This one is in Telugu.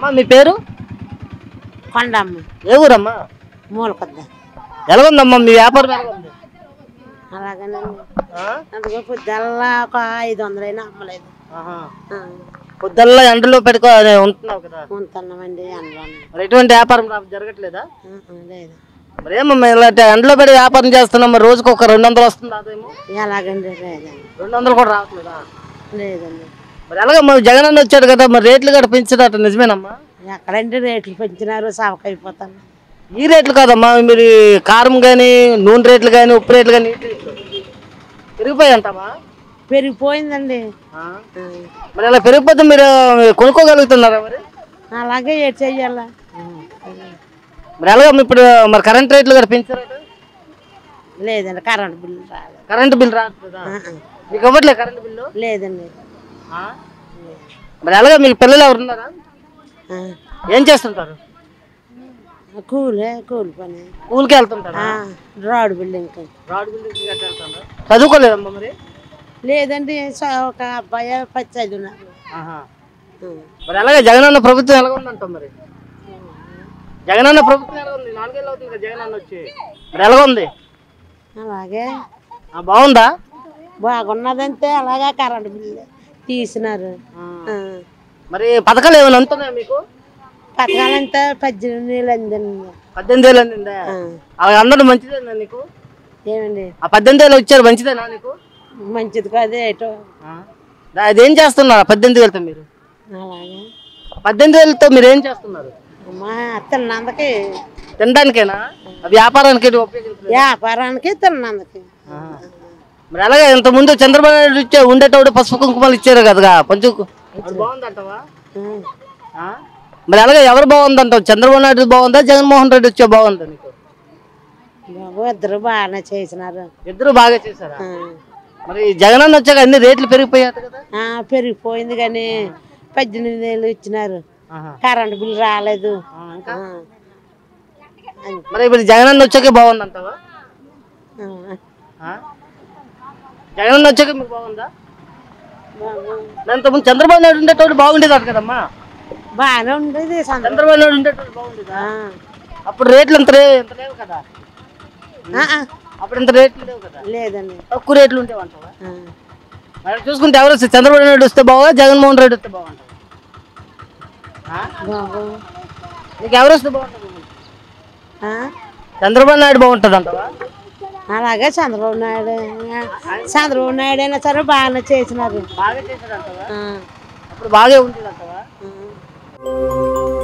అమ్మా మీ పేరు కొండమ్మ ఏ ఊరమ్మా మూలకొద్ద ఎలాగుందమ్మా మీ వ్యాపారం ఎలాగుంది అలాగేనండి ఆ? అందుకో పొద్దుల్లా ఒక ఐదు వందలైనా అమ్మలేదు ఆహా. ఆ, పొద్దుల్ల ఎండలో పెట్టుకో అదే ఉంటున్నావు కదా ఉంటున్నామండి అందులో మరి ఎటువంటి వ్యాపారం రా- జరగట్లేదా లేదు మరి ఏమమ్మా ఇలా ఎండలో పెట్టి వ్యాపారం చేస్తున్నాం మరి రోజుకి ఒక రెండు వందలు వస్తుంది అదేమో ఎలాగండి లేదండి రెండు వందలు కూడా రావట్లేదా లేదండి మరి ఎలాగ మరి జగన్ అన్న వచ్చాడు కదా మరి రేట్లు కూడా పెంచినట్టు నిజమేనమ్మా ఎక్కడండి రేట్లు పెంచినారు సవకైపోతాను ఈ రేట్లు కాదమ్మా మీరు ఈ కారం కానీ నూనె రేట్లు కానీ ఉప్పు రేట్లు కానీ పెరిగిపోయి అంటామా పెరిగిపోయిందండి ఆ? ఆ, మరి అలా పెరిగిపోతే మీరు కొనుక్కోగలుగుతున్నారా మరి అలాగే ఏడ్ చెయ్యాలా మరి ఎలాగ ఇప్పుడు మరి కరెంట్ రేట్లు కూడా పెంచారట లేదండి కరెంట్ బిల్లు రాలేదు కరెంట్ బిల్ రావట్లేదా ఆ, ఆ, మీకు ఇవ్వట్లేదు కరెంట్ బిల్లు లేదండి ఆ? మరి ఎలాగ మీకు పిల్లలు ఎవరు ఉన్నారా ఆ, ఏం చేస్తుంటారు కూలే కూలి పని స్కూల్కి వెళ్తుంటారా ఆ, రాడ్ బిల్డింగ్ రాడ్ బిల్డింగ్ గట్రా వెళ్తారా చదువుకోలేదమ్మా మరి లేదండి స- ఒక అబ్బాయి పచ్చి చదివినారు ఆహా. ఆ, మరి ఎలాగ జగనన్న ప్రభుత్వం ఎలాగ ఉందంటాం మరి జగనన్న ప్రభుత్వం ఎలా ఉంది నాలుగేళ్ళు అవుతుంది కదా జగనన్న వచ్చి మరి ఎలాగ ఉంది అలాగే ఆ, బాగుందా బాగున్నదంటే అలాగే కరెంట్ బిల్లు తీసినారు ఆ, మరి పథకాలు ఏమైనా అందుతున్నాయా మీకు పథకాలంతా పద్దెనిమిది వేలు అందండి పద్దెనిమిది వేలు అందిందా ఆ, అవి అందడం మంచిదేనా నీకు ఏమండి ఆ పద్దెనిమిది వేలు వచ్చారు మంచిదేనా నీకు మంచిది కాదు ఏటో దా- అదేం చేస్తున్నారు ఆ పద్దెనిమిది వేలతో మీరు అలాగే ఆ పద్దెనిమిది వేలతో మీరు ఏం చేస్తున్నారు అమ్మా తిన్నందుకి తినడానికేనా ఆ వ్యాపారానికి ఇది ఉపయోగించలేదు వ్యాపారానికి తిన్నందుకి మరి అలాగే ఇంత ముందు చంద్రబాబు నాయుడు ఇచ్చే ఉండేటోడు పసుపు కుంకుమలు ఇచ్చారు కదా పంచు బాగుందంటావా ఆ, మరి అలాగే ఎవరు బాగుందంటావు చంద్రబాబు నాయుడు బాగుందా జగన్మోహన్ రెడ్డి వచ్చే బాగుందా నీకు బాబు ఇద్దరు బాగానే చేసినారు ఇద్దరు బాగా చేశారా ఆ, మరి జగన్ అన్న వచ్చాక అన్ని రేట్లు పెరిగిపోయాయి కదా ఆ, పెరిగిపోయింది కానీ పద్దెనిమిది వేలు ఇచ్చినారు ఆహా. కరెంట్ బిల్లు రాలేదు ఆ, ఇంకా? ఆ, అది, మరి ఇప్పుడు జగన్ అన్న వచ్చాకే బాగుందంటావా ఆ, ఆ? జగన్ అన్న వచ్చాక మీకు బాగుందా బాబు మరి ఇంతకుముందు చంద్రబాబు నాయుడు ఉండేటోడు బాగుండేది కదమ్మా బాగానే ఉండేది సందర్భం చంద్రబాబు నాయుడు ఉండేటోడు బాగుండేదా ఆ, అప్పుడు రేట్లు ఇంత రే- ఇంత లేవు కదా ఆ, ఆ, అప్పుడు ఇంత రేట్లు లేవు కదా లేదండి తక్కువ రేట్లు ఉండేవంటావా ఆ, మరి చూసుకుంటే ఎవరు వస్తే చంద్రబాబు నాయుడు వస్తే బాగా జగన్మోహన్ రెడ్డి వస్తే బాగుంటుంది ఆ? బాబు నీకు ఎవరు వస్తే బాగుంటుంది ఆ, చంద్రబాబు నాయుడు బాగుంటుంది అంటవా అలాగే చంద్రబాబు నాయుడు చంద్రబాబు నాయుడు అయినా సరే బాగానే చేసినారు బాగా చేశాడు అంటవా ఆ, అప్పుడు బాగా ఉండేది అంటవా ఆ.